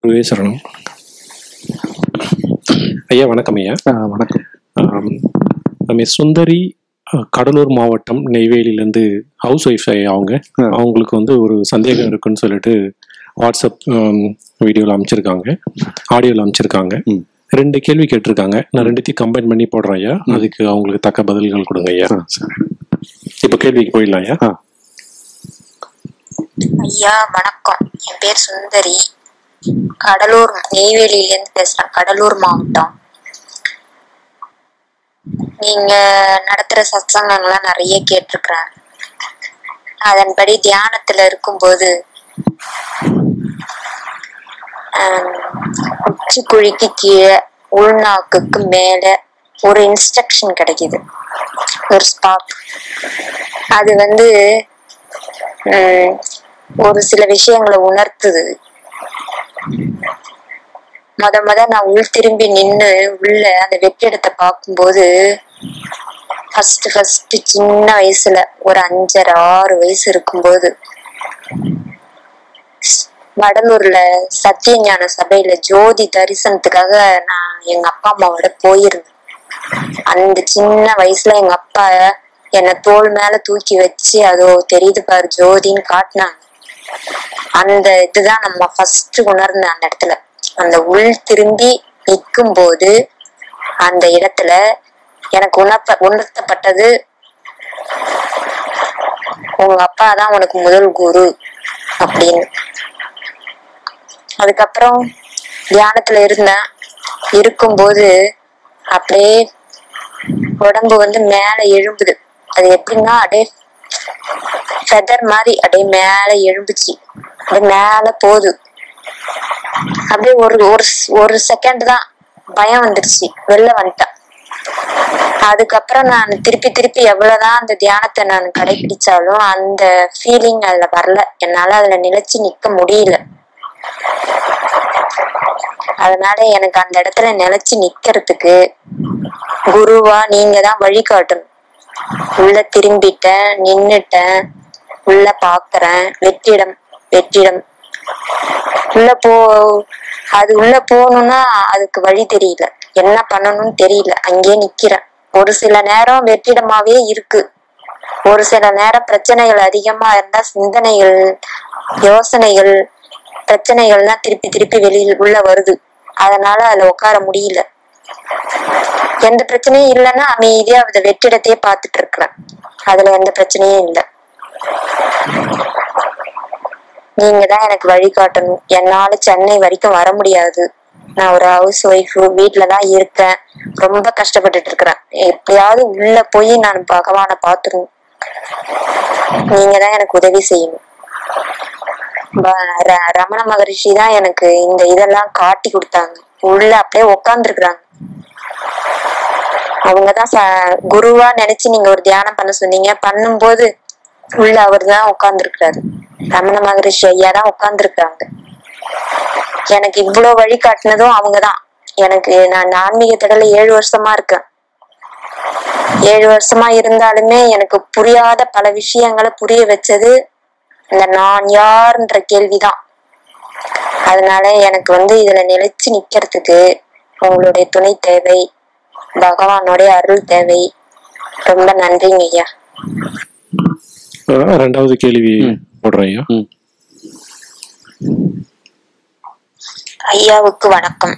குருவே சரணம் ஐயா வணக்கம் ஐயா ஆ, வணக்கம் ஆம், நம்ம சுந்தரி அஹ், கடலூர் மாவட்டம் நெய்வேலியிலேருந்து ஹவுஸ் ஒய்ஃப் அவங்க ஆ. அவங்களுக்கு வந்து ஒரு சந்தேகம் இருக்குன்னு சொல்லிட்டு வாட்ஸ்அப் வீடியோவில் அமைச்சிருக்காங்க ஆடியோவில் அமைச்சிருக்காங்க ம். ரெண்டு கேள்வி கேட்டிருக்காங்க நான் ரெண்டுத்தையும் கம்பைன் பண்ணி போடுறேன் ஐயா அதுக்கு அவங்களுக்கு தக்க பதில்கள் கொடுங்க ஐயா ஆ, சரி இப்போ கேள்விக்கு போயிடலாம் ஐயா ஆ ஐயா வணக்கம் என் பேர் சுந்தரி கடலூர் நெய்வேலியிலேருந்து பேசுறேன் கடலூர் மாவட்டம் நீங்க நடத்துற சத்சங்கங்கள்லாம் நிறைய கேட்டிருக்கிறேன் அதன்படி தியானத்துல இருக்கும்போது ஆம், உச்சி குழிக்கு கீழே உள்நாக்குக்கு மேல ஒரு இன்ஸ்ட்ரக்ஷன் கிடைக்குது ஒரு ஸ்பாட் அது வந்து உம், ஒரு சில விஷயங்களை உணர்த்துது மொத மொத நான் உள் திரும்பி நின்னு உள்ள அந்த வெற்றிடத்தை பார்க்கும்போது ஃபர்ஸ்ட் ஃபர்ஸ்ட் சின்ன வயசுல ஒரு அஞ்சரை ஆறு வயசு இருக்கும்போது வடலூர்ல சத்தியஞான சபையில ஜோதி தரிசனத்துக்காக நான் எங்க அப்பா அம்மாவோட போயிருந்தேன் அந்த சின்ன வயசுல எங்க அப்பா என்னை தோள் மேல தூக்கி வச்சு அதோ தெரியுது பாரு ஜோதின்னு காட்டினாங்க அந்த இதுதான் நம்ம ஃபர்ஸ்ட் உணர்ந்த அந்த இடத்துல அந்த உள் திரும்பி நிற்கும் போது அந்த இடத்துல எனக்கு உணர்த்த உணர்த்தப்பட்டது உங்க அப்பா தான் உனக்கு முதல் குரு அப்படின்னு அதுக்கப்புறம் தியானத்துல இருந்தேன் இருக்கும்போது அப்படியே உடம்பு வந்து மேல எழும்புது அது எப்படின்னா அப்படியே ஃபெதர் மாதிரி அப்படியே மேல எழும்புச்சு அப்படியே மேல போகுது அப்படியே ஒரு ஒரு ஸ்- ஒரு செகண்ட் தான் பயம் வந்துருச்சு வெளில வந்துட்டேன் அதுக்கப்புறம் நான் திருப்பி திருப்பி எவ்வளவுதான் அந்த தியானத்தை நான் கடைபிடிச்சாலும் அந்த ஃபீலிங் அதுல வரல என்னால அதுல நிலைச்சு நிக்க முடியல அதனால எனக்கு அந்த இடத்துல நிலைச்சு நிக்கிறதுக்கு குருவா நீங்க தான் வழிகாட்டணும் உள்ள திரும்பிட்டேன் நின்னுட்டேன் உள்ள பாக்குறேன் வெற்றிடம் வெற்றிடம் உள்ள போ அது உள்ள போகணும்னா அதுக்கு வழி தெரியல என்ன பண்ணணும்னு தெரியல அங்கேயே நிக்கிறேன் ஒரு சில நேரம் வெற்றிடமாவே இருக்கு ஒரு சில நேரம் பிரச்சனைகள் அதிகமா இருந்தா சிந்தனைகள் யோசனைகள் பிரச்சனைகள்லாம் திருப்பி திருப்பி வெளியில் உள்ள வருது அதனால அதுல உட்கார முடியல எந்த பிரச்சனையும் இல்லைன்னா அமைதியா அந்த வெற்றிடத்தையே பார்த்துட்டு இருக்கிறேன் அதுல எந்த பிரச்சனையும் இல்லை நீங்க தான் எனக்கு வழிகாட்டணும் என்னால சென்னை வரைக்கும் வர முடியாது நான் ஒரு ஹவுஸ் ஒய்ஃப் வீட்டுல தான் இருக்கேன் ரொம்ப கஷ்டப்பட்டுட்டு இருக்கிறேன் எப்படியாவது உள்ள போய் நான் பகவானை பார்த்துடணும் நீங்க தான் எனக்கு உதவி செய்யணும் ப- ர- ரமண மகரிஷி தான் எனக்கு இந்த இதெல்லாம் காட்டி கொடுத்தாங்க உள்ள அப்படியே உக்காந்துருக்குறாங்க அவங்கதான் ச- குருவா நினைச்சு நீங்க ஒரு தியானம் பண்ண சொன்னீங்க பண்ணும்போது உள்ள அவர் தான் உட்கார்ந்துருக்கிறாரு ரமண மகரிஷி ஐயா தான் உட்கார்ந்துருக்காங்க எனக்கு இவ்வளவு வழி காட்டினதும் அவங்கதான் எனக்கு நான் ஆன்மீக தடல ஏழு வருஷமா இருக்கேன் ஏழு வருஷமா இருந்தாலுமே எனக்கு புரியாத பல விஷயங்களை புரிய வச்சது இந்த நான் யார்ன்ற கேள்விதான் அதனால எனக்கு வந்து இதுல நிலைச்சு நிக்கிறதுக்கு உங்களுடைய துணை தேவை பகவானுடைய அருள் தேவை ரொம்ப நன்றிங்க ஐயா அஹ், ரெண்டாவது கேள்வி போடுறேன் ஐயா ம். ஐயாவுக்கு வணக்கம்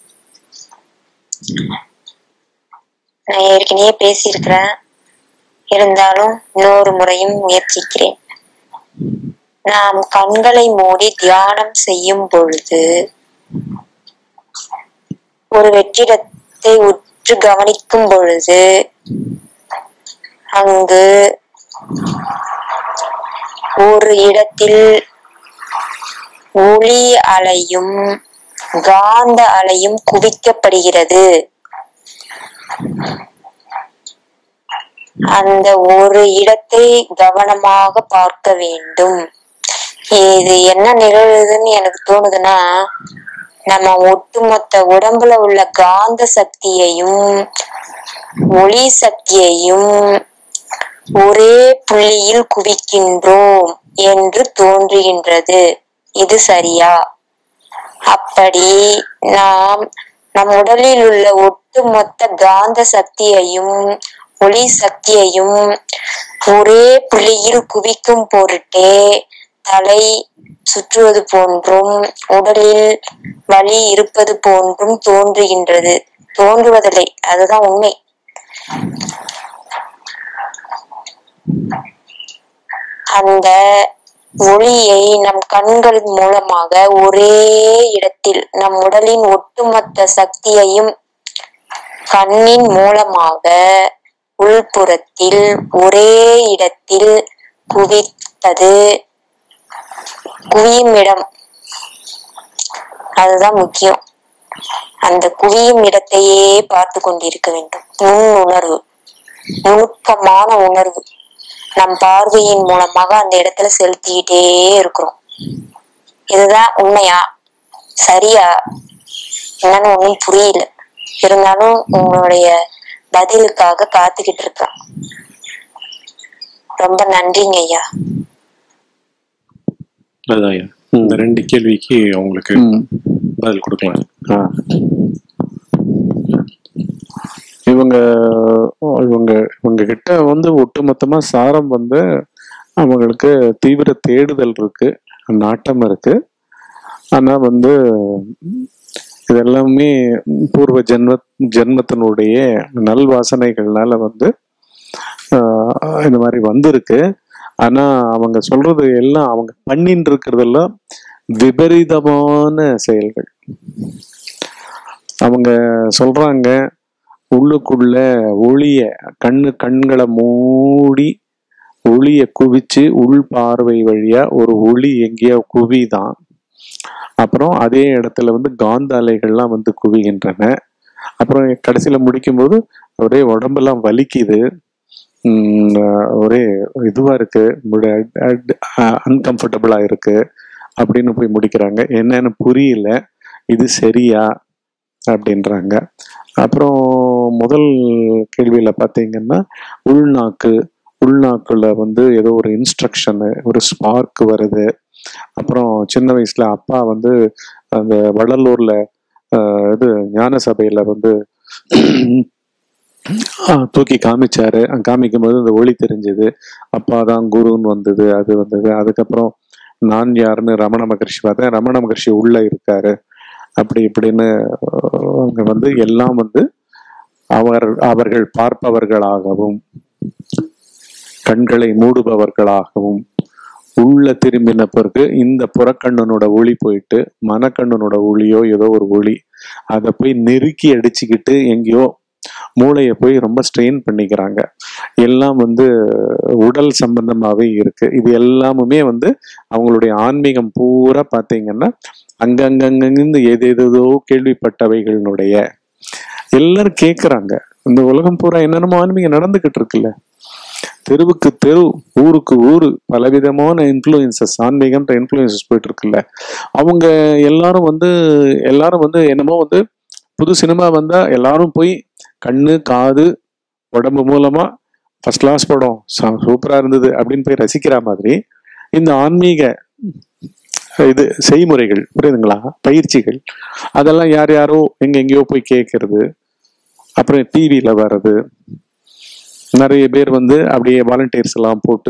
நான் ஏற்கனவே பேசியிருக்கிறேன் இருந்தாலும் இன்னொரு முறையும் முயற்சிக்கிறேன் நாம் கண்களை மூடி தியானம் செய்யும் பொழுது ஒரு வெற்றிடத்தை உற்று கவனிக்கும் பொழுது அங்கு ஒரு இடத்தில் ஒளி அலையும் காந்த அலையும் குவிக்கப்படுகிறது அந்த ஒரு இடத்தை கவனமாக பார்க்க வேண்டும் இது என்ன நிகழுதுன்னு எனக்கு தோணுதுன்னா நம்ம ஒட்டுமொத்த உடம்புல உள்ள காந்த சக்தியையும் ஒளி சக்தியையும் ஒரே புள்ளியில் குவிக்கின்றோம் என்று தோன்றுகின்றது இது சரியா அப்படி நாம் நம் உடலில் உள்ள ஒட்டுமொத்த காந்த சக்தியையும் ஒளி சக்தியையும் ஒரே புள்ளியில் குவிக்கும் பொருட்டே தலை சுற்றுவது போன்றும் உடலில் வலி இருப்பது போன்றும் தோன்றுகின்றது தோன்றுவதில்லை அதுதான் உண்மை அந்த ஒளியை நம் கண்கள் மூலமாக ஒரே இடத்தில் நம் உடலின் ஒட்டுமொத்த சக்தியையும் கண்ணின் மூலமாக உள்புறத்தில் ஒரே இடத்தில் குவிப்பது குவியும் இடம் அதுதான் முக்கியம் அந்த குவியும் இடத்தையே பார்த்து கொண்டிருக்க வேண்டும் நுண் உணர்வு நுணுக்கமான உணர்வு நம் பார்வையின் மூலமாக அந்த இடத்துல செலுத்திக்கிட்டே இருக்கிறோம் இதுதான் உண்மையா சரியா என்னன்னு ஒண்ணும் புரியல இருந்தாலும் உங்களுடைய பதிலுக்காக காத்துக்கிட்டு இருக்கேன் ரொம்ப நன்றிங்க ஐயா அதான் ஐயா. இந்த ரெண்டு கேள்விக்கு உங்களுக்கு ம். பதில் கொடுக்கலாம் ஆ. இவங்க இவங்க இவங்க கிட்ட வந்து ஒட்டுமொத்தமா சாரம் வந்து அவங்களுக்கு தீவிர தேடுதல் இருக்கு நாட்டம் இருக்கு ஆனா வந்து இதெல்லாமே பூர்வ ஜென்ம ஜென்மத்தினுடைய நல் வாசனைகள்னால வந்து ஆஹ், இந்த மாதிரி வந்திருக்கு ஆனா அவங்க சொல்றது எல்லாம் அவங்க பண்ணின்னு இருக்கிறதெல்லாம் விபரீதமான செயல்கள் அவங்க சொல்றாங்க உள்ளுக்குள்ள ஒளிய கண்ணு கண்களை மூடி ஒளிய குவிச்சு உள் பார்வை வழியா ஒரு ஒளி எங்கேயோ குவிதான் அப்புறம் அதே இடத்துல வந்து காந்த அலைகள்லாம் வந்து குவிகின்றன அப்புறம் கடைசியில முடிக்கும்போது ஒரே உடம்பெல்லாம் வலிக்குது உம் ஒரே இதுவா இருக்கு அன்கம்ஃபர்டபுளா இருக்கு அப்படின்னு போய் முடிக்கிறாங்க என்னன்னு புரியல இது சரியா அப்படின்றாங்க அப்புறம் முதல் கேள்வியில பார்த்தீங்கன்னா உள்நாக்கு உள்நாக்குல வந்து ஏதோ ஒரு இன்ஸ்ட்ரக்ஷனு ஒரு ஸ்பார்க் வருது அப்புறம் சின்ன வயசுல அப்பா வந்து அந்த வடலூர்ல ஆஹ், இது ஞான சபையில வந்து ஆஹ், தூக்கி காமிச்சாரு அங்க காமிக்கும் போது அந்த ஒளி தெரிஞ்சது அப்பா தான் குருன்னு வந்தது அது வந்தது அதுக்கப்புறம் நான் யாருன்னு ரமண மகர்ஷி பார்த்தேன் ரமண மகர்ஷி உள்ள இருக்காரு அப்படி இப்படின்னு ஆஹ், அவங்க வந்து எல்லாம் வந்து அவர் அவர்கள் பார்ப்பவர்களாகவும் கண்களை மூடுபவர்களாகவும் உள்ள திரும்பின பிறகு இந்த புறக்கண்ணனோட ஒளி போயிட்டு மனக்கண்ணனோட ஒளியோ ஏதோ ஒரு ஒளி அதை போய் நெருக்கி அடிச்சுக்கிட்டு எங்கேயோ மூளையை போய் ரொம்ப ஸ்ட்ரெயின் பண்ணிக்கிறாங்க எல்லாம் வந்து உடல் சம்பந்தமாவே இருக்கு இது எல்லாமுமே வந்து அவங்களுடைய ஆன்மீகம் பூரா பார்த்தீங்கன்னா அங்கங்கங்கிருந்து ஏதேதோ கேள்விப்பட்டவைகளினுடைய எல்லாரும் கேட்குறாங்க இந்த உலகம் பூரா என்னென்னமோ ஆன்மீகம் நடந்துகிட்டு இருக்குல்ல தெருவுக்கு தெரு ஊருக்கு ஊரு பலவிதமான இன்ஃப்ளூயன்சஸ் ஆன்மீகம்ன்ற இன்ஃப்ளூயன்சஸ் போயிட்டு இருக்குல்ல அவங்க எல்லாரும் வந்து எல்லாரும் வந்து என்னமோ வந்து புது சினிமா வந்தா எல்லாரும் போய் கண்ணு காது உடம்பு மூலமா ஃபர்ஸ்ட் கிளாஸ் படம் சூப்பரா இருந்தது அப்படின்னு போய் ரசிக்கிற மாதிரி இந்த ஆன்மீக இது செய்முறைகள் புரியுதுங்களா பயிற்சிகள் அதெல்லாம் யார் யாரோ எங்க எங்கேயோ போய் கேட்கறது அப்புறம் டிவியில வர்றது நிறைய பேர் வந்து அப்படியே வாலண்டியர்ஸ் எல்லாம் போட்டு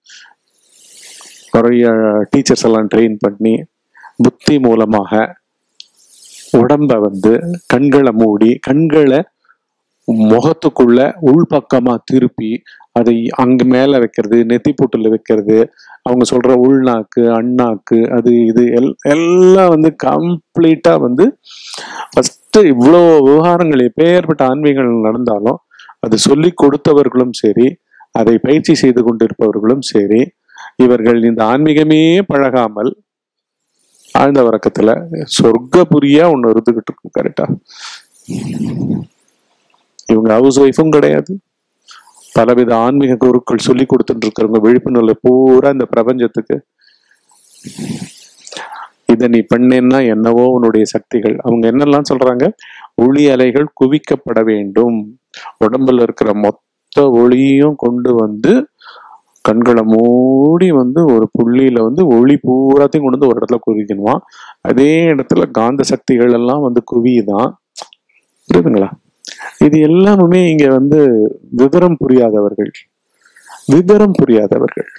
நிறைய டீச்சர்ஸ் எல்லாம் ட்ரெயின் பண்ணி புத்தி மூலமாக உடம்ப வந்து கண்களை மூடி கண்களை முகத்துக்குள்ள உள்பக்கமா திருப்பி அதை அங்க மேல வைக்கிறது நெத்தி பொட்டுல வைக்கிறது அவங்க சொல்ற உள்நாக்கு அண்ணாக்கு அது இது எல் எல்லாம் வந்து கம்ப்ளீட்டா வந்து ஃபர்ஸ்ட் இவ்வளோ விவகாரங்கள் எப்பேற்பட்ட ஆன்மீகங்கள் நடந்தாலும் அது சொல்லி கொடுத்தவர்களும் சரி அதை பயிற்சி செய்து கொண்டிருப்பவர்களும் சரி இவர்கள் இந்த ஆன்மீகமே பழகாமல் ஆழ்ந்த உறக்கத்துல சொர்க்கபுரியா ஒண்ணு இருந்துகிட்டு இருக்கும் கரெக்டா இவங்க ஹவுஸ் ஒய்ஃபும் கிடையாது பலவித ஆன்மீக குருக்கள் சொல்லி கொடுத்துட்டு இருக்கிறவங்க விழிப்புணர்வு பூரா இந்த பிரபஞ்சத்துக்கு இதை நீ பண்ணேன்னா என்னவோ உன்னுடைய சக்திகள் அவங்க என்னெல்லாம் சொல்றாங்க ஒளி அலைகள் குவிக்கப்பட வேண்டும் உடம்புல இருக்கிற மொத்த ஒளியும் கொண்டு வந்து கண்களை மூடி வந்து ஒரு புள்ளியில வந்து ஒளி பூராத்தையும் கொண்டு வந்து ஒரு இடத்துல குவிக்கணுமா அதே இடத்துல காந்த சக்திகள் எல்லாம் வந்து குவியுதான் புரியுதுங்களா இது எல்லாமே இங்க வந்து விவரம் புரியாதவர்கள் விவரம் புரியாதவர்கள்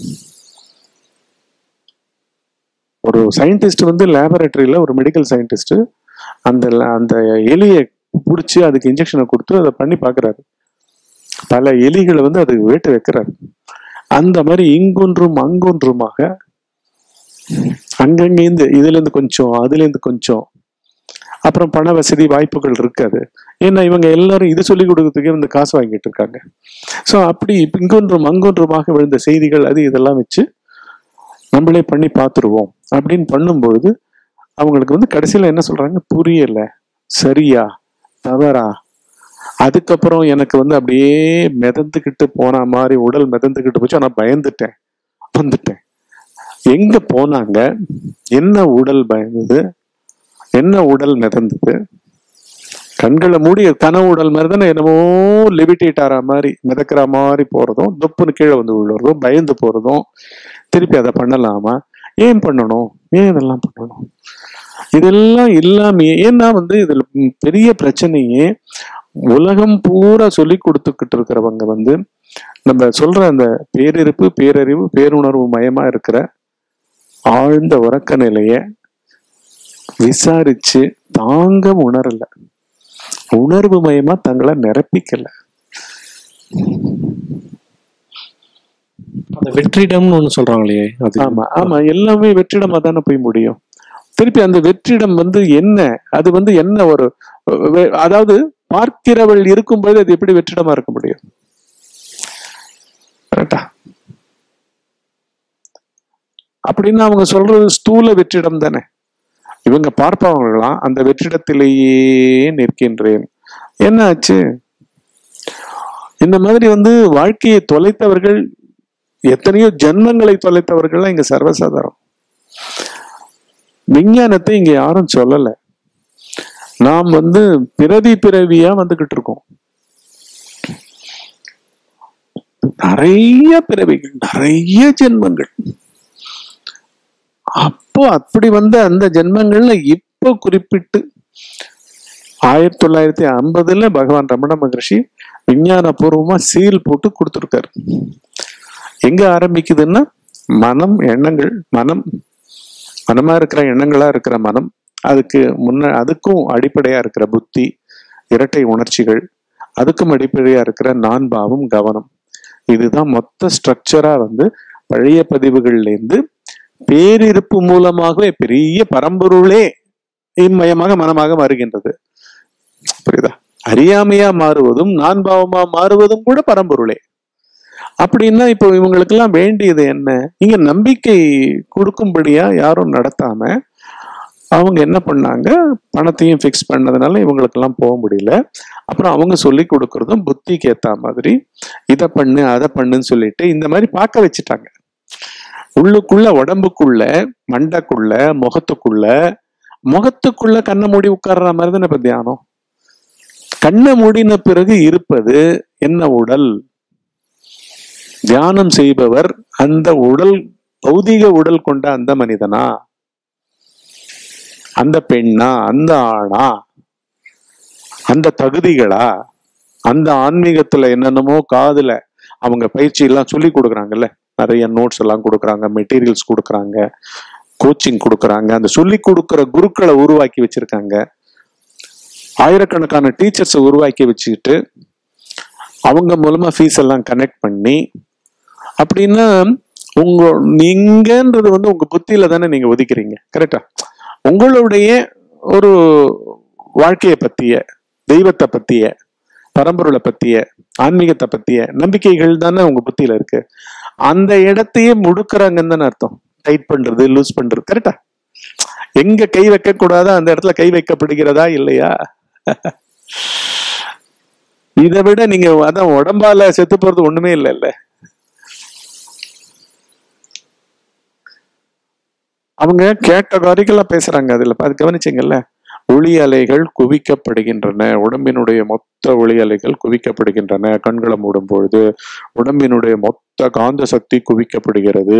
ஒரு சயின்டிஸ்ட் வந்து லேபரேட்டரியில ஒரு மெடிக்கல் சயின்டிஸ்ட் அந்த ல- அந்த எலியை பிடிச்சி அதுக்கு இன்ஜெக்ஷனை கொடுத்து அதை பண்ணி பார்க்கறாரு பல எலிகளை வந்து அது வேட்டு வைக்கிறாரு அந்த மாதிரி இங்கொன்றும் அங்கொன்றுமாக அங்கங்கேருந்து இதுல இருந்து கொஞ்சம் அதுல இருந்து கொஞ்சம் அப்புறம் பண வசதி வாய்ப்புகள் இருக்காது ஏன்னா இவங்க எல்லாரும் இது சொல்லி கொடுக்கறதுக்கே வந்து காசு வாங்கிட்டு இருக்காங்க ஸோ அப்படி இங்கொன்றும் அங்கொன்றுமாக விழுந்த செய்திகள் அது இதெல்லாம் வச்சு நம்மளே பண்ணி பார்த்துருவோம் அப்படின்னு பண்ணும்பொழுது அவங்களுக்கு வந்து கடைசியில என்ன சொல்றாங்க புரியல சரியா தவறா அதுக்கப்புறம் எனக்கு வந்து அப்படியே மிதந்துக்கிட்டு போன மாதிரி உடல் மிதந்துக்கிட்டு போச்சு ஆனா பயந்துட்டேன் வந்துட்டேன் எங்க போனாங்க என்ன உடல் பயந்தது என்ன உடல் மிதந்தது கண்களை மூடி கனவு உடல் மாதிரி தானே என்னமோ லெவிடேட் ஆற மாதிரி மிதக்கிற மாதிரி போறதும் தொப்புன்னு கீழே வந்து விழுறதும் பயந்து போறதும் திருப்பி அதை பண்ணலாமா ஏன் பண்ணணும் ஏன் இதெல்லாம் பண்ணணும் இதெல்லாம் இல்லாம ஏன்னா வந்து இதுல ம், பெரிய பிரச்சனையே உலகம் பூரா சொல்லி கொடுத்துக்கிட்டு இருக்கிறவங்க வந்து நம்ம சொல்ற அந்த பேரிருப்பு பேரறிவு பேருணர்வு மயமா இருக்கிற ஆழ்ந்த உறக்க நிலைய விசாரிச்சு தாங்க உணரல உணர்வு மயமா தங்களை நிரப்பிக்கல அந்த வெற்றிடம்னு ஒண்ணு சொல்றாங்களே அது ஆமா ஆமா எல்லாமே வெற்றிடமா தானே போய் முடியும் திருப்பி அந்த வெற்றிடம் வந்து என்ன அது வந்து என்ன ஒரு வெ- அதாவது பார்க்கிறவள் இருக்கும்போது அது எப்படி வெற்றிடமா இருக்க முடியும் கரெக்டா அப்படின்னு அவங்க சொல்றது ஸ்தூல வெற்றிடம் தானே இவங்க பார்ப்பவங்களாம் அந்த வெற்றிடத்திலேயே நிற்கின்றேன் என்ன ஆச்சு இந்த மாதிரி வந்து வாழ்க்கையை தொலைத்தவர்கள் எத்தனையோ ஜென்மங்களை தொலைத்தவர்கள்லாம் இங்க சர்வசாதாரணம் விஞ்ஞானத்தை இங்க யாரும் சொல்லல நாம் வந்து பிறவி பிறவியா வந்துகிட்டு இருக்கோம் நிறைய பிறவிகள் நிறைய ஜென்மங்கள் அப்போ அப்படி வந்த அந்த ஜென்மங்கள்ல இப்போ குறிப்பிட்டு ஆயிரத்தி தொள்ளாயிரத்தி ஐம்பதுல பகவான் ரமண மகரிஷி விஞ்ஞான பூர்வமா சீல் போட்டு கொடுத்துருக்காரு எங்க ஆரம்பிக்குதுன்னா மனம் எண்ணங்கள் மனம் மனமா இருக்கிற எண்ணங்களா இருக்கிற மனம் அதுக்கு முன்ன அதுக்கும் அடிப்படையா இருக்கிற புத்தி இரட்டை உணர்ச்சிகள் அதுக்கும் அடிப்படையா இருக்கிற நான் பாவம் கவனம் இதுதான் மொத்த ஸ்ட்ரக்சரா வந்து பழைய பதிவுகள்ல இருந்து பேரிருப்பு மூலமாகவே பெரிய பரம்பொருளே இம்மயமாக மனமாக மாறுகின்றது புரியுதா அறியாமையா மாறுவதும் நான் பாவமா மாறுவதும் கூட பரம்பொருளே அப்படின்னா இப்போ இவங்களுக்கெல்லாம் வேண்டியது என்ன இங்க நம்பிக்கை கொடுக்கும்படியா யாரும் நடத்தாம அவங்க என்ன பண்ணாங்க பணத்தையும் ஃபிக்ஸ் பண்ணதுனால இவங்களுக்கெல்லாம் போக முடியல அப்புறம் அவங்க சொல்லி கொடுக்கறதும் புத்திக்கு ஏத்த மாதிரி இதை பண்ணு அதை பண்ணுன்னு சொல்லிட்டு இந்த மாதிரி பார்க்க வச்சுட்டாங்க உள்ளுக்குள்ள உடம்புக்குள்ள மண்டைக்குள்ள முகத்துக்குள்ள முகத்துக்குள்ள கண்ணை மூடி உட்கார்ற மாதிரி தானே இப்ப தியானம் கண்ணை மூடின பிறகு இருப்பது என்ன உடல் தியானம் செய்பவர் அந்த உடல் பௌதிக உடல் கொண்ட அந்த மனிதனா அந்த பெண்ணா அந்த ஆணா அந்த தகுதிகளா அந்த ஆன்மீகத்துல என்னென்னமோ காதுல அவங்க பயிற்சி எல்லாம் சொல்லி கொடுக்குறாங்கல்ல நிறைய நோட்ஸ் எல்லாம் கொடுக்குறாங்க மெட்டீரியல்ஸ் கொடுக்குறாங்க கோச்சிங் கொடுக்குறாங்க அந்த சொல்லி கொடுக்குற குருக்களை உருவாக்கி வச்சிருக்காங்க ஆயிரக்கணக்கான டீச்சர்ஸை உருவாக்கி வச்சுக்கிட்டு அவங்க மூலமா ஃபீஸ் எல்லாம் கனெக்ட் பண்ணி அப்படின்னா உங்க நீங்கன்றது வந்து உங்க புத்தியில தானே நீங்க ஒதுக்குறீங்க கரெக்டா உங்களுடைய ஒரு வாழ்க்கையை பத்திய தெய்வத்தை பத்திய பரம்பொருளை பத்திய ஆன்மீகத்தை பத்திய நம்பிக்கைகள் தானே உங்க புத்தியில இருக்கு அந்த இடத்தையே முடுக்குறாங்கன்னு தானே அர்த்தம் டைட் பண்றது லூஸ் பண்றது கரெக்டா எங்க கை வைக்க கூடாதோ அந்த இடத்துல கை வைக்கப்படுகிறதா இல்லையா இதை விட நீங்க அதான் உடம்பால செத்து போறது ஒண்ணுமே இல்லை இல்ல அவங்க கேட்டகாரிக்கலா பேசுறாங்க அதுல அது கவனிச்சீங்கல்ல ஒளி அலைகள் குவிக்கப்படுகின்றன உடம்பினுடைய மொத்த ஒளி அலைகள் குவிக்கப்படுகின்றன கண்களை மூடும் பொழுது உடம்பினுடைய மொத்த காந்த சக்தி குவிக்கப்படுகிறது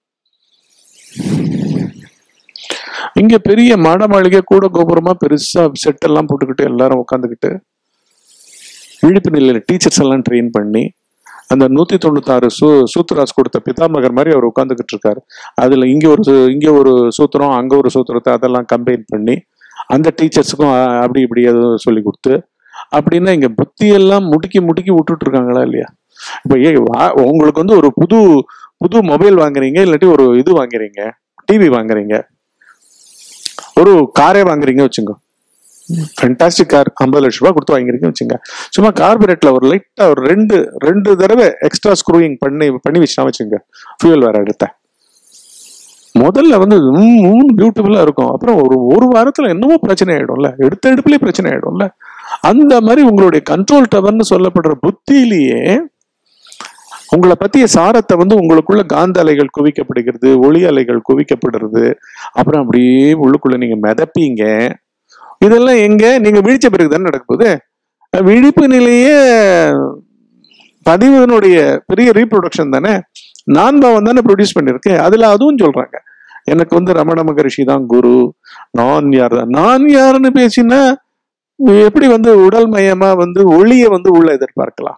இங்க பெரிய மாட மாளிகை கூட கோபுரமா பெருசா செட் எல்லாம் போட்டுக்கிட்டு எல்லாரும் உட்காந்துக்கிட்டு விழிப்பு நிலையில டீச்சர்ஸ் எல்லாம் ட்ரெயின் பண்ணி அந்த நூத்தி தொண்ணூத்தாறு சூ சூத்ராஸ் கொடுத்த பிதாமகர் மாதிரி அவர் உட்காந்துக்கிட்டு இருக்காரு அதுல இங்க ஒரு சூ- இங்க ஒரு சூத்திரம் அங்க ஒரு சூத்திரத்தை அதெல்லாம் கம்பைன் பண்ணி அந்த டீச்சர்ஸுக்கும் அப்படி இப்படி எதுவும் சொல்லி கொடுத்து அப்படின்னா இங்க புத்தி எல்லாம் முடுக்கி முடுக்கி விட்டுட்டு இருக்காங்களா இல்லையா இப்ப ஏ வா- உங்களுக்கு வந்து ஒரு புது புது மொபைல் வாங்குறீங்க இல்லாட்டி ஒரு இது வாங்குறீங்க டிவி வாங்குறீங்க ஒரு காரே வாங்குறீங்க வச்சுங்க ஃபென்டாஸ்டிக் கார் ஐம்பது லட்ச ரூபாய் கொடுத்து வாங்கிருக்கீங்க வச்சுங்க சும்மா கார்பரேட்ல ஒரு லைட்டா ஒரு ரெண்டு ரெண்டு தடவை எக்ஸ்ட்ரா ஸ்க்ரூயிங் பண்ணி பண்ணி வச்சுனா வச்சுங்க ஃபியூல் வேற எடுத்த முதல்ல வந்து பியூட்டிஃபுல்லா இருக்கும் அப்புறம் ஒரு ஒரு வாரத்துல என்னமோ பிரச்சனை ஆயிடும்ல எடுத்த எடுப்புலயே பிரச்சனை ஆயிடும்ல அந்த மாதிரி உங்களுடைய கண்ட்ரோல் டவர்னு சொல்லப்படுற புத்தியிலேயே உங்களை பத்திய சாரத்தை வந்து உங்களுக்குள்ள காந்த அலைகள் குவிக்கப்படுகிறது ஒளி அலைகள் குவிக்கப்படுறது அப்புறம் அப்படியே உள்ளுக்குள்ள நீங்க மிதப்பீங்க இதெல்லாம் எங்க நீங்க விழிச்ச பிறகு தானே நடக்க போகுது விழிப்பு நிலையே பதிவனுடைய பெரிய ரீப்ரொடக்ஷன் தானே நான் பாவம் தானே ப்ரொடியூஸ் பண்ணிருக்கு அதுல அதுவும் சொல்றாங்க எனக்கு வந்து ரமண மகரிஷி தான் குரு நான் யார் தான் நான் யாருன்னு பேசினா எப்படி வந்து உடல் மயமா வந்து ஒளியை வந்து உள்ள எதிர்பார்க்கலாம்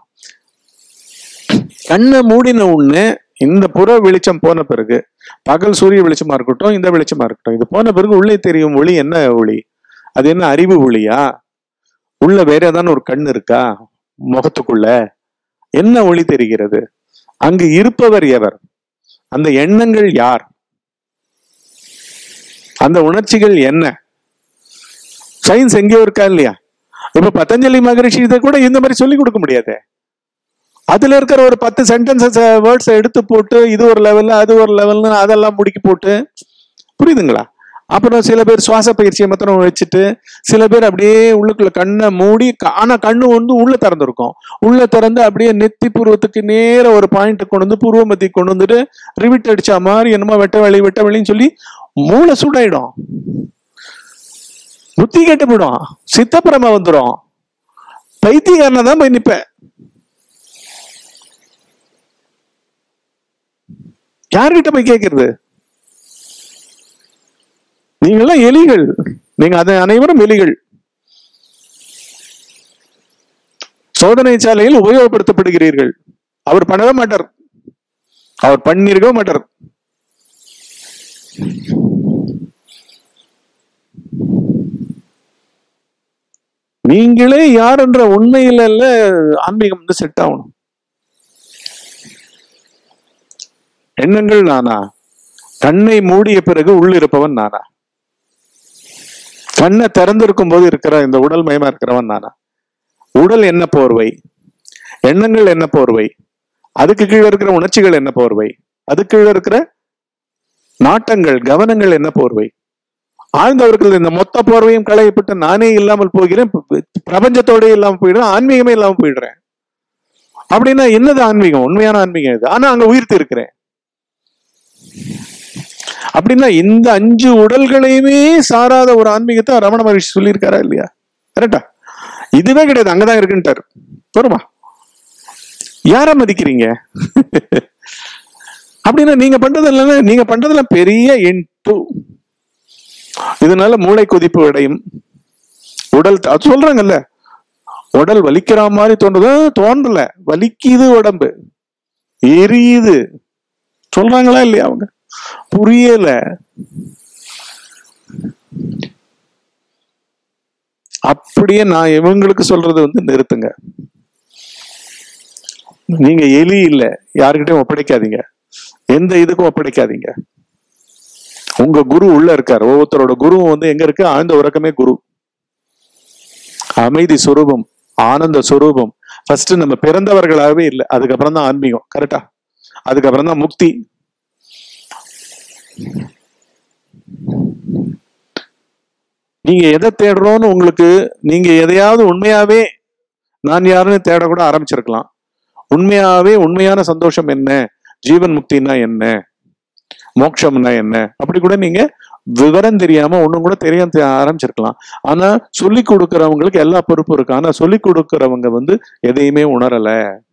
கண்ணை மூடின உடனே இந்த புற வெளிச்சம் போன பிறகு பகல் சூரிய வெளிச்சமா இருக்கட்டும் இந்த வெளிச்சமா இருக்கட்டும் இது போன பிறகு உள்ளே தெரியும் ஒளி என்ன ஒளி அது என்ன அறிவு ஒளியா உள்ள வேற ஏதாவது ஒரு கண் இருக்கா முகத்துக்குள்ள என்ன ஒளி தெரிகிறது அங்கு இருப்பவர் எவர் அந்த எண்ணங்கள் யார் அந்த உணர்ச்சிகள் என்ன சயின்ஸ் எங்கேயோ இருக்கா இல்லையா இப்ப பதஞ்சலி மகரிஷி இதை கூட இந்த மாதிரி சொல்லி கொடுக்க முடியாது அதுல இருக்கிற ஒரு பத்து சென்டென்சஸ் வேர்ட்ஸ் எடுத்து போட்டு இது ஒரு லெவல்ல அது ஒரு லெவல்னு அதெல்லாம் முடுக்கி போட்டு புரியுதுங்களா அப்புறம் சில பேர் சுவாச பயிற்சியை மாத்திரம் வச்சுட்டு சில பேர் அப்படியே உள்ளுக்குள்ள கண்ணை மூடி க- ஆனா கண்ணு வந்து உள்ள திறந்திருக்கும் உள்ள திறந்து அப்படியே நெத்தி பூர்வத்துக்கு நேர ஒரு பாயிண்ட் கொண்டு வந்து பூர்வ மத்தி கொண்டு வந்துட்டு ரிவிட் அடிச்சா மாதிரி என்னமோ வெட்ட வழி வெட்ட வழின்னு சொல்லி மூளை சூடாயிடும் புத்தி கெட்டு போயிடும் சித்தப்பிரம வந்துடும் பைத்தியக்காரனை தான் போய் நிப்ப யார்கிட்ட போய் கேட்கறது நீங்கெல்லாம் எலிகள் நீங்க அது அனைவரும் எலிகள் சோதனை சாலையில் உபயோகப்படுத்தப்படுகிறீர்கள் அவர் பண்ணவே மாட்டார் அவர் பண்ணிருக்கவே மாட்டார் நீங்களே யார் என்ற உண்மையில இல்ல ஆன்மீகம் வந்து செட் ஆகணும் எண்ணங்கள் நானா கண்ணை மூடிய பிறகு உள்ளிருப்பவன் நானா கண்ணை திறந்திருக்கும் போது இருக்கிற இந்த உடல் மயமா இருக்கிறவன் நானா உடல் என்ன போர்வை எண்ணங்கள் என்ன போர்வை அதுக்கு கீழே இருக்கிற உணர்ச்சிகள் என்ன போர்வை அதுக்கு கீழே இருக்கிற நாட்டங்கள் கவனங்கள் என்ன போர்வை ஆழ்ந்தவர்கள் இந்த மொத்த போர்வையும் களையப்பட்டு நானே இல்லாமல் போகிறேன் ப- பிரபஞ்சத்தோட இல்லாம போயிடுறேன் ஆன்மீகமே இல்லாம போயிடுறேன் அப்படின்னா என்னது ஆன்மீகம் உண்மையான ஆன்மீகம் இது ஆனா அங்க உயிர்த்து இருக்கிறேன் அப்படின்னா இந்த அஞ்சு உடல்களையுமே சாராத ஒரு ஆன்மீகத்தை ரமண மகரிஷி சொல்லியிருக்காரா இல்லையா கரெக்டா இதுவே கிடையாது அங்கதான் இருக்குன்ட்டாரு வருமா யார மதிக்கிறீங்க அப்படின்னா நீங்க பண்றதுல நீங்க பண்றதுல பெரிய இன்டு இதனால மூளை கொதிப்பு அடையும் உடல் அது சொல்றாங்கல்ல உடல் வலிக்கிற மாதிரி தோன்றுது தோன்றல வலிக்குது உடம்பு எரியுது சொல்றாங்களா இல்லையா அவங்க புரியல அப்படியே நான் இவங்களுக்கு சொல்றது வந்து நிறுத்துங்க நீங்க எலி இல்ல யாருக்கிட்டையும் ஒப்படைக்காதீங்க எந்த இதுக்கும் ஒப்படைக்காதீங்க உங்க குரு உள்ள இருக்கார் ஒவ்வொருத்தரோட குருவும் வந்து எங்க இருக்கு ஆழ்ந்த உறக்கமே குரு அமைதி சுரூபம் ஆனந்த சுரூபம் ஃபர்ஸ்ட் நம்ம பிறந்தவர்களாகவே இல்லை அதுக்கப்புறம் தான் ஆன்மீகம் கரெக்டா அதுக்கப்புறம் தான் முக்தி நீங்க எதை தேடுறோம்னு உங்களுக்கு நீங்க எதையாவது உண்மையாவே நான் யாருன்னு தேட கூட ஆரம்பிச்சிருக்கலாம் உண்மையாவே உண்மையான சந்தோஷம் என்ன ஜீவன் முக்தினா என்ன மோட்சம்னா என்ன அப்படி கூட நீங்க விவரம் தெரியாம ஒண்ணும் கூட தெரியாம தெ- ஆரம்பிச்சிருக்கலாம் ஆனா சொல்லி கொடுக்கறவங்களுக்கு எல்லா பொறுப்பும் இருக்கு ஆனா சொல்லி கொடுக்கறவங்க வந்து எதையுமே உணரல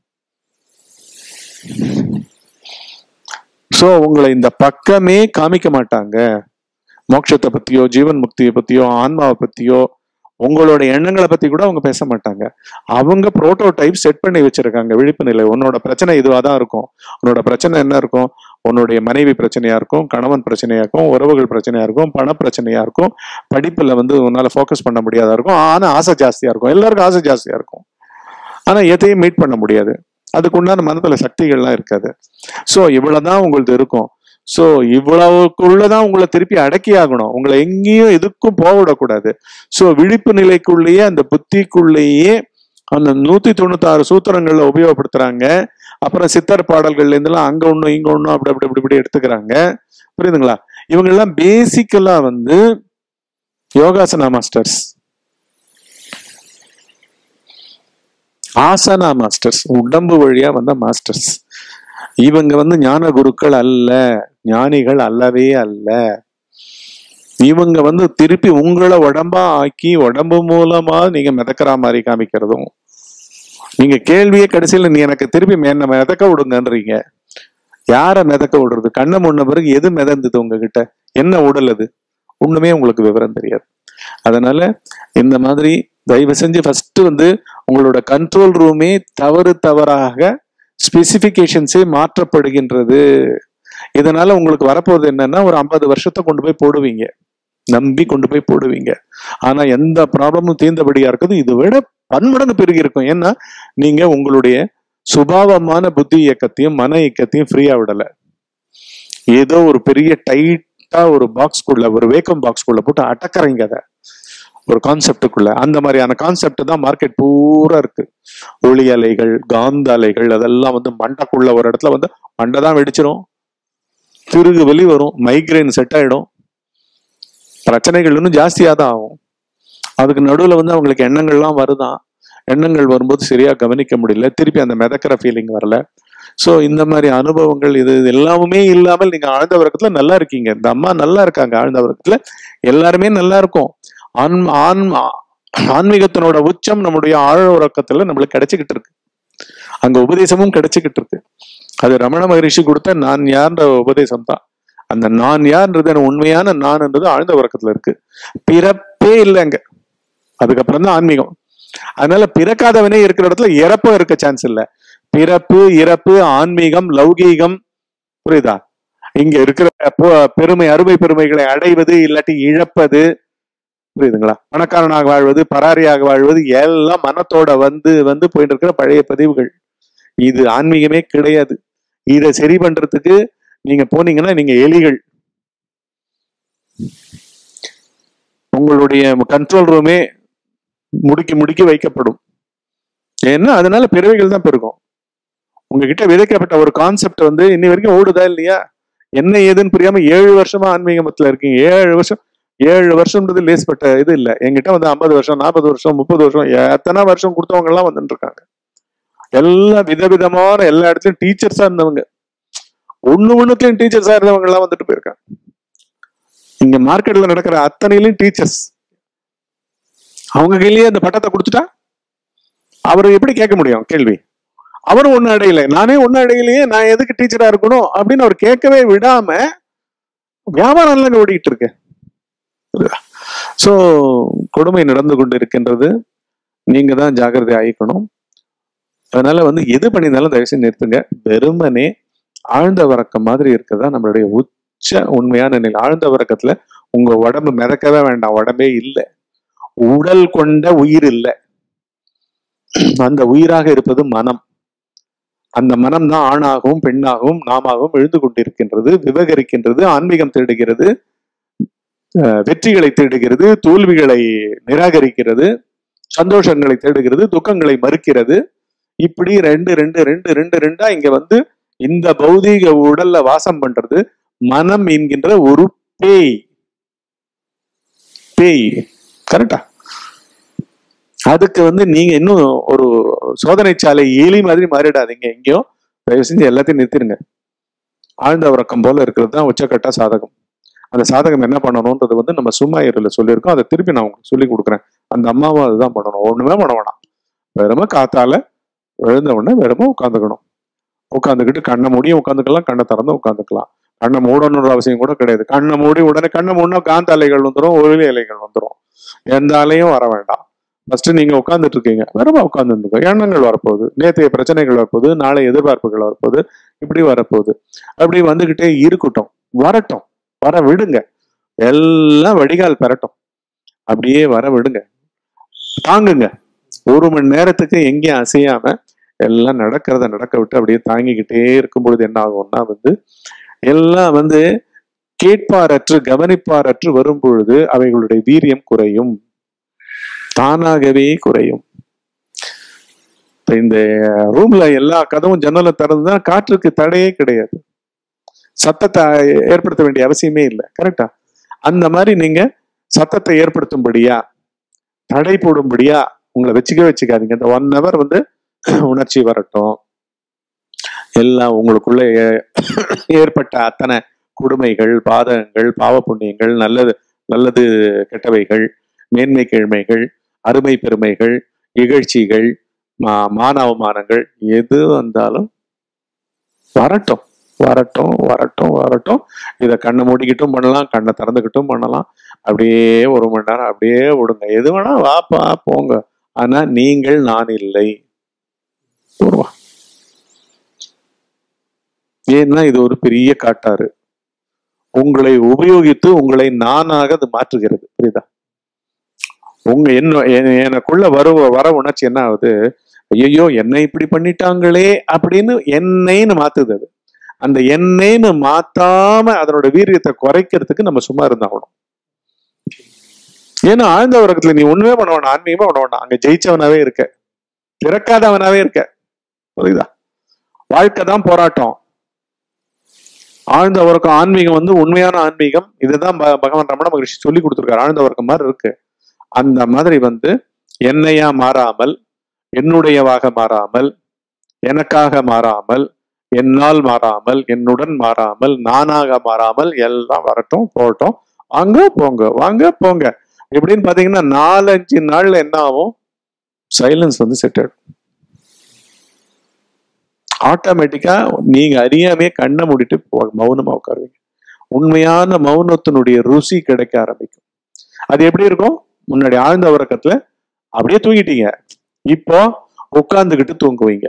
சோ உங்களை இந்த பக்கமே காமிக்க மாட்டாங்க மோட்சத்தை பத்தியோ ஜீவன் முக்தியை பத்தியோ ஆன்மாவை பத்தியோ உங்களோட எண்ணங்களை பத்தி கூட அவங்க பேச மாட்டாங்க அவங்க புரோட்டோடைப் செட் பண்ணி வச்சிருக்காங்க விழிப்பு நிலை உன்னோட பிரச்சனை இதுவா தான் இருக்கும் உன்னோட பிரச்சனை என்ன இருக்கும் உன்னுடைய மனைவி பிரச்சனையா இருக்கும் கணவன் பிரச்சனையா இருக்கும் உறவுகள் பிரச்சனையா இருக்கும் பண பிரச்சனையா இருக்கும் படிப்புல வந்து உன்னால ஃபோக்கஸ் பண்ண முடியாதா இருக்கும் ஆனா ஆசை ஜாஸ்தியா இருக்கும் எல்லாருக்கும் ஆசை ஜாஸ்தியா இருக்கும் ஆனா எதையும் மீட் பண்ண முடியாது அதுக்கு உண்டான மனத்துல சக்திகள்லாம் இருக்காது சோ இவ்வளவுதான் உங்களது இருக்கும் சோ இவ்வளவுக்குள்ளதான் உங்களை திருப்பி அடக்கி ஆகணும் உங்களை எங்கேயும் எதுக்கும் போக விடக்கூடாது சோ விழிப்பு நிலைக்குள்ளேயே அந்த புத்திக்குள்ளேயே அந்த நூத்தி தொண்ணூத்தாறு சூத்திரங்கள்ல உபயோகப்படுத்துறாங்க அப்புறம் சித்தர் பாடல்கள்ல இருந்தெல்லாம் அங்க ஒண்ணும் இங்க ஒண்ணும் அப்படி அப்படி இப்படி இப்படி எடுத்துக்கிறாங்க புரியுதுங்களா இவங்க எல்லாம் பேசிக்கலா வந்து யோகாசனா மாஸ்டர்ஸ் ஆசனா மாஸ்டர்ஸ் உடம்பு வழியா வந்த மாஸ்டர்ஸ் இவங்க வந்து ஞான குருக்கள் அல்ல ஞானிகள் அல்லவே அல்ல இவங்க வந்து திருப்பி உங்களை உடம்பா ஆக்கி உடம்பு மூலமா நீங்க மிதக்கிற மாதிரி காமிக்கிறதும் நீங்க கேள்வியே கடைசியில் நீ எனக்கு திருப்பி என்ன மிதக்க விடுங்கன்றீங்க யார மிதக்க விடுறது கண்ணை முன்ன பிறகு எது மிதந்தது உங்ககிட்ட என்ன உடல் அது ஒண்ணுமே உங்களுக்கு விவரம் தெரியாது அதனால இந்த மாதிரி தயவு செஞ்சு ஃபர்ஸ்ட் வந்து உங்களோட கண்ட்ரோல் ரூமே தவறு தவறாக ஸ்பெசிபிகேஷன்ஸே மாற்றப்படுகின்றது இதனால உங்களுக்கு வரப்போறது என்னன்னா ஒரு ஐம்பது வருஷத்தை கொண்டு போய் போடுவீங்க நம்பி கொண்டு போய் போடுவீங்க ஆனா எந்த ப்ராப்ளமும் தீர்ந்தபடியா இருக்குது இதை விட பன்மடங்கு பெருகி இருக்கும் ஏன்னா நீங்க உங்களுடைய சுபாவமான புத்தி இயக்கத்தையும் மன இயக்கத்தையும் ஃப்ரீயா விடல ஏதோ ஒரு பெரிய டைட்டா ஒரு பாக்ஸ்குள்ள ஒரு வேக்கம் பாக்ஸ்குள்ள போட்டு அடக்கறீங்க அதை ஒரு கான்செப்டுக்குள்ள அந்த மாதிரியான கான்செப்ட் தான் மார்க்கெட் பூரா இருக்கு ஒளி அலைகள் காந்த அலைகள் அதெல்லாம் வந்து மண்டைக்குள்ள ஒரு இடத்துல வந்து மண்டை தான் வெடிச்சிரும் திருகு வலி வரும் மைக்ரைன் செட் ஆயிடும் பிரச்சனைகள் இன்னும் ஜாஸ்தியா தான் ஆகும் அதுக்கு நடுவுல வந்து அவங்களுக்கு எண்ணங்கள்லாம் வருதான் எண்ணங்கள் வரும்போது சரியா கவனிக்க முடியல திருப்பி அந்த மிதக்கிற ஃபீலிங் வரல சோ இந்த மாதிரி அனுபவங்கள் இது இது எல்லாமே இல்லாமல் நீங்க ஆழ்ந்த உறக்கத்துல நல்லா இருக்கீங்க இந்த அம்மா நல்லா இருக்காங்க ஆழ்ந்த உறக்கத்துல எல்லாருமே நல்லா இருக்கும் ஆன் ஆன் ஆன்மீகத்தினோட உச்சம் நம்முடைய ஆழ உறக்கத்துல நம்மளுக்கு கிடைச்சிக்கிட்டு இருக்கு அங்க உபதேசமும் கிடைச்சிக்கிட்டு இருக்கு அது ரமண மகரிஷி கொடுத்த நான் யார்ன்ற உபதேசம் தான் அந்த நான் யார்ன்றது எனக்கு உண்மையான நான்ன்றது ஆழ்ந்த உறக்கத்துல இருக்கு பிறப்பே இல்லைங்க அதுக்கப்புறம் தான் ஆன்மீகம் அதனால பிறக்காதவனே இருக்கிற இடத்துல இறப்பும் இருக்க சான்ஸ் இல்ல பிறப்பு இறப்பு ஆன்மீகம் லௌகீகம் புரியுதா இங்க இருக்கிற பொ- பெருமை அருமை பெருமைகளை அடைவது இல்லாட்டி இழப்பது புரியுதுங்களா பணக்காரனாக வாழ்வது பராரியாக வாழ்வது எல்லாம் மனத்தோட வந்து வந்து போயிட்டு இருக்கிற பழைய பதிவுகள் இது ஆன்மீகமே கிடையாது இதை சரி பண்றதுக்கு நீங்க போனீங்கன்னா நீங்க எலிகள் உங்களுடைய கண்ட்ரோல் ரூமே முடுக்கி முடுக்கி வைக்கப்படும் ஏன்னா அதனால பிறவைகள் தான் பெருகும் உங்ககிட்ட விதைக்கப்பட்ட ஒரு கான்செப்ட் வந்து இன்னி வரைக்கும் ஓடுதா இல்லையா என்ன ஏதுன்னு புரியாம ஏழு வருஷமா ஆன்மீகமத்துல இருக்கீங்க ஏழு வருஷம் ஏழு வருஷம்ன்றது லேஸ்பட்ட இது இல்ல என்கிட்ட வந்து ஐம்பது வருஷம் நாற்பது வருஷம் முப்பது வருஷம் எத்தனை வருஷம் கொடுத்தவங்க எல்லாம் வந்துட்டு இருக்காங்க எல்லா விதவிதமான எல்லா இடத்துலயும் டீச்சர்ஸா இருந்தவங்க ஒண்ணு ஒண்ணுத்தையும் டீச்சர்ஸா இருந்தவங்க எல்லாம் வந்துட்டு போயிருக்காங்க இங்க மார்க்கெட்ல நடக்கிற அத்தனையிலும் டீச்சர்ஸ் அவங்க கையிலேயே அந்த பட்டத்தை கொடுத்துட்டா அவர் எப்படி கேட்க முடியும் கேள்வி அவரும் ஒண்ணு அடையல நானே ஒண்ணு அடையலையே நான் எதுக்கு டீச்சரா இருக்கணும் அப்படின்னு அவர் கேட்கவே விடாம வியாபாரம் எல்லாம் இங்க ஓடிக்கிட்டு இருக்கு சோ கொடுமை நடந்து கொண்டு இருக்கின்றது நீங்க தான் ஜாக்கிரதை ஆயிக்கணும் அதனால வந்து எது பண்ணியிருந்தாலும் தயவு செஞ்சு நிறுத்துங்க வெறுமனே ஆழ்ந்த வரக்கம் மாதிரி இருக்கிறதா நம்மளுடைய உச்ச உண்மையான நிலை ஆழ்ந்த வரக்கத்துல உங்க உடம்பு மிதக்கவே வேண்டாம் உடம்பே இல்லை உடல் கொண்ட உயிர் இல்லை அந்த உயிராக இருப்பது மனம் அந்த மனம் தான் ஆணாகவும் பெண்ணாகவும் நாமாகவும் எழுந்து கொண்டிருக்கின்றது விவகரிக்கின்றது ஆன்மீகம் தேடுகிறது அஹ் வெற்றிகளை தேடுகிறது தோல்விகளை நிராகரிக்கிறது சந்தோஷங்களை தேடுகிறது துக்கங்களை மறுக்கிறது இப்படி ரெண்டு ரெண்டு ரெண்டு ரெண்டு ரெண்டா இங்க வந்து இந்த பௌதீக உடல்ல வாசம் பண்றது மனம் என்கின்ற ஒரு பேய் பேய் கரெக்டா அதுக்கு வந்து நீங்க இன்னும் ஒரு சோதனை சாலை எலி மாதிரி மாறிடாதீங்க எங்கேயும் தயவு செஞ்சு எல்லாத்தையும் நிறுத்திடுங்க ஆழ்ந்த உறக்கம் போல இருக்கிறது தான் உச்சக்கட்ட சாதகம் அந்த சாதகம் என்ன பண்ணணும்ன்றது வந்து நம்ம சும்மா இருல சொல்லியிருக்கோம் அதை திருப்பி நான் உங்களுக்கு சொல்லி கொடுக்குறேன் அந்த அம்மாவும் அதுதான் பண்ணணும் ஒண்ணுமே பண்ண வேணாம் வெறும காத்தால எழுந்த உடனே வெறும உட்காந்துக்கணும் உட்காந்துக்கிட்டு கண்ணை மூடியும் உட்காந்துக்கலாம் கண்ணை திறந்து உட்காந்துக்கலாம் கண்ணை மூடணுன்ற அவசியம் கூட கிடையாது கண்ணை மூடி உடனே கண்ணை மூடினா காந்த அலைகள் வந்துடும் ஒளி அலைகள் வந்துடும் எந்த அலையும் வர வேண்டாம் ஃபர்ஸ்ட் நீங்க உட்காந்துட்டு இருக்கீங்க வெறும உட்காந்துருந்துங்க எண்ணங்கள் வரப்போகுது நேற்றைய பிரச்சனைகள் வரப்போகுது நாளை எதிர்பார்ப்புகள் வரப்போகுது இப்படி வரப்போகுது அப்படி வந்துகிட்டே இருக்கட்டும் வரட்டும் வர விடுங்க எல்லாம் வடிகால் பெறட்டும் அப்படியே வர விடுங்க தாங்குங்க ஒரு மணி நேரத்துக்கு எங்கேயும் அசையாம எல்லாம் நடக்கிறத நடக்க விட்டு அப்படியே தாங்கிக்கிட்டே இருக்கும் பொழுது என்ன ஆகும்னா வந்து எல்லாம் வந்து கேட்பாரற்று கவனிப்பாரற்று வரும் பொழுது அவைகளுடைய வீரியம் குறையும் தானாகவே குறையும் இப்ப இந்த ரூம்ல எல்லா கதவும் ஜன்னலும் திறந்துனா காற்றுக்கு தடையே கிடையாது சத்தத்தை ஏற்படுத்த வேண்டிய அவசியமே இல்லை கரெக்டா அந்த மாதிரி நீங்க சத்தத்தை ஏற்படுத்தும்படியா தடை போடும்படியா உங்களை வச்சுக்கவே வச்சுக்காதீங்க இந்த ஒன் ஹவர் வந்து உணர்ச்சி வரட்டும் எல்லாம் உங்களுக்குள்ள ஏ- ஏற்பட்ட அத்தனை கொடுமைகள் பாதகங்கள் பாவ புண்ணியங்கள் நல்லது நல்லது கெட்டவைகள் மேன்மை கிழமைகள் அருமை பெருமைகள் இகழ்ச்சிகள் மா- மான அவமானங்கள் எது வந்தாலும் வரட்டும் வரட்டும் வரட்டும் வரட்டும் இதை கண்ணை மூடிக்கிட்டும் பண்ணலாம் கண்ணை திறந்துக்கிட்டும் பண்ணலாம் அப்படியே ஒரு மணி நேரம் அப்படியே விடுங்க எது வேணா வாப்பா போங்க ஆனா நீங்கள் நான் இல்லை போடுவா ஏன்னா இது ஒரு பெரிய காட்டாறு உங்களை உபயோகித்து உங்களை நானாக அது மாற்றுகிறது புரியுதா உங்க என்ன எ- எனக்குள்ள வர வர உணர்ச்சி என்ன ஆகுது ஐயோ என்னை இப்படி பண்ணிட்டாங்களே அப்படின்னு என்னைன்னு மாத்துது அது அந்த எண்ணெய்னு மாத்தாம அதனோட வீரியத்தை குறைக்கிறதுக்கு நம்ம சும்மா இருந்தாகணும் ஏன்னா ஆழ்ந்த உறக்கத்துல நீ ஒண்ணுமே பண்ண வேணாம் ஆன்மீகமா பண்ண வேண்டாம் அங்க ஜெயிச்சவனாவே இருக்க பிறக்காதவனாவே இருக்க புரியுதா வாழ்க்கை தான் போராட்டம் ஆழ்ந்த உறக்கம் ஆன்மீகம் வந்து உண்மையான ஆன்மீகம் இதுதான் ப- பகவான் ரமண மகரிஷி சொல்லி கொடுத்துருக்காரு ஆழ்ந்த உறக்கம் மாதிரி இருக்கு அந்த மாதிரி வந்து என்னையா மாறாமல் என்னுடையவாக மாறாமல் எனக்காக மாறாமல் என்னால் மாறாமல் என்னுடன் மாறாமல் நானாக மாறாமல் எல்லாம் வரட்டும் போகட்டும் வாங்க போங்க வாங்க போங்க எப்படின்னு பாத்தீங்கன்னா நாலஞ்சு நாள்ல என்ன ஆகும் சைலன்ஸ் வந்து செட் ஆயிடும் ஆட்டோமேட்டிக்கா நீங்க அறியாமே கண்ணை மூடிட்டு போ- மௌனமா உட்காருவீங்க உண்மையான மௌனத்தினுடைய ருசி கிடைக்க ஆரம்பிக்கும் அது எப்படி இருக்கும் முன்னாடி ஆழ்ந்த உறக்கத்துல அப்படியே தூங்கிட்டீங்க இப்போ உட்கார்ந்துகிட்டு தூங்குவீங்க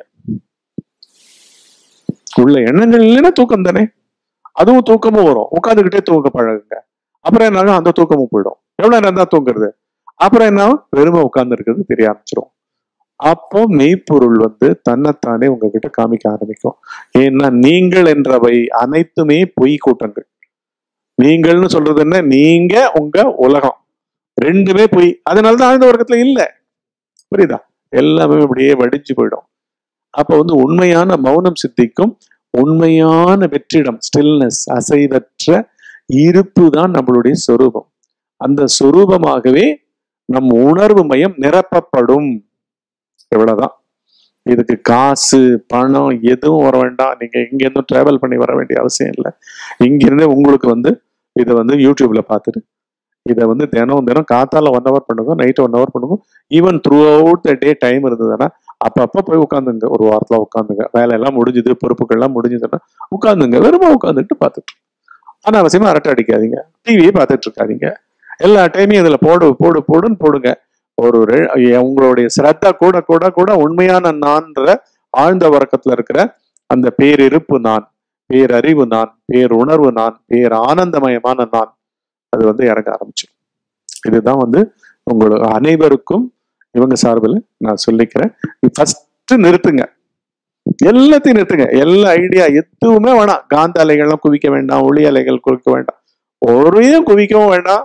உள்ள எண்ணங்கள் இல்லைன்னா தூக்கம் தானே அதுவும் தூக்கமும் வரும் உட்காந்துக்கிட்டே தூங்க பழகுங்க அப்புறம் என்ன அந்த தூக்கமும் போயிடும் எவ்வளவு நேரம் தான் தூங்குறது அப்புறம் என்ன வெறுமை உட்கார்ந்து இருக்கிறது தெரிய ஆரம்பிச்சிடும் அப்போ மெய்ப்பொருள் வந்து தன்னைத்தானே உங்ககிட்ட காமிக்க ஆரம்பிக்கும் ஏன்னா நீங்கள் என்றவை அனைத்துமே பொய் கூட்டங்கள் நீங்கள்னு சொல்றது என்ன நீங்க உங்க உலகம் ரெண்டுமே பொய் அதனாலதான் ஆழ்ந்த வர்க்கத்துல இல்ல புரியுதா எல்லாமே அப்படியே வடிஞ்சு போயிடும் அப்ப வந்து உண்மையான மௌனம் சித்திக்கும் உண்மையான வெற்றிடம் ஸ்டில்னஸ் அசைவற்ற இருப்பு தான் நம்மளுடைய சொரூபம் அந்த சொரூபமாகவே நம் உணர்வு மையம் நிரப்பப்படும் இவ்வளவுதான் இதுக்கு காசு பணம் எதுவும் வர வேண்டாம் நீங்க இங்க இருந்தும் டிராவல் பண்ணி வர வேண்டிய அவசியம் இல்லை இங்கிருந்தே உங்களுக்கு வந்து இதை வந்து யூடியூப்ல பார்த்துட்டு இதை வந்து தினம் தினம் காத்தால ஒன் ஹவர் பண்ணுங்க நைட் ஒன் ஹவர் பண்ணுங்க even throughout the day time இருந்ததுன்னா அப்பப்போ போய் உட்காந்துங்க ஒரு வாரத்துல உட்காந்துங்க வேலையெல்லாம் முடிஞ்சுது பொறுப்புகள்லாம் முடிஞ்சதுன்னா உட்காந்துங்க வெறுமா உட்காந்துட்டு பார்த்துட்டு அனாவசியமா அரட்டை அடிக்காதீங்க டிவியே பார்த்துட்டு இருக்காதீங்க எல்லா டைமையும் இதுல போடு போடு போடுன்னு போடுங்க ஒரு ரெ- எ- உங்களுடைய சிரத்தா கூட கூட கூட உண்மையான நான்ற ஆழ்ந்த வர்க்கத்துல இருக்கிற அந்த பேரிருப்பு நான் பேரறிவு நான் பேருணர்வு நான் பேர் ஆனந்தமயமான நான் அது வந்து இறங்க ஆரம்பிச்சிடும் இதுதான் வந்து உங்களுக்கு அனைவருக்கும் இவங்க சார்பில் நான் சொல்லிக்கிறேன் ஃபர்ஸ்ட் நிறுத்துங்க எல்லாத்தையும் நிறுத்துங்க எல்லா ஐடியா எதுவுமே வேணாம் காந்த அலைகள்லாம் குவிக்க வேண்டாம் ஒளி அலைகள் குவிக்க வேண்டாம் ஒரையும் குவிக்கவும் வேண்டாம்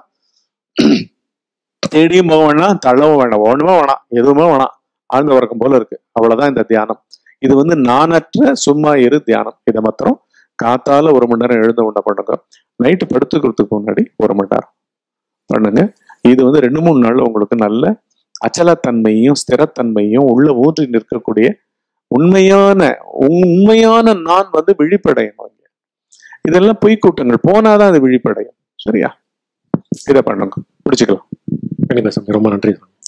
தேடியும் போக வேண்டாம் தள்ளவும் வேண்டாம் ஒண்ணுமே வேணாம் எதுவுமே வேணாம் ஆழ்ந்த உறக்கம் போல இருக்கு அவ்வளவுதான் இந்த தியானம் இது வந்து நானற்ற சும்மா இரு தியானம் இதை மாத்திரம் காத்தால ஒரு மணி நேரம் எழுந்த உண்ட பண்ணுங்க நைட்டு படுத்துக்கிறதுக்கு முன்னாடி ஒரு மணி நேரம் பண்ணுங்க இது வந்து ரெண்டு மூணு நாள்ல உங்களுக்கு நல்ல அச்சலத்தன்மையும் ஸ்திரத்தன்மையும் உள்ள ஊன்றி நிற்கக்கூடிய உண்மையான உண்மையான நான் வந்து விழிப்படையணும் இங்க. இதெல்லாம் பொய்க்கூட்டங்கள் போனாதான் அது விழிப்படையும் சரியா இதை பண்ணுங்க பிடிச்சிக்கலாம் கண்டிப்பா சாமி ரொம்ப நன்றி சாமி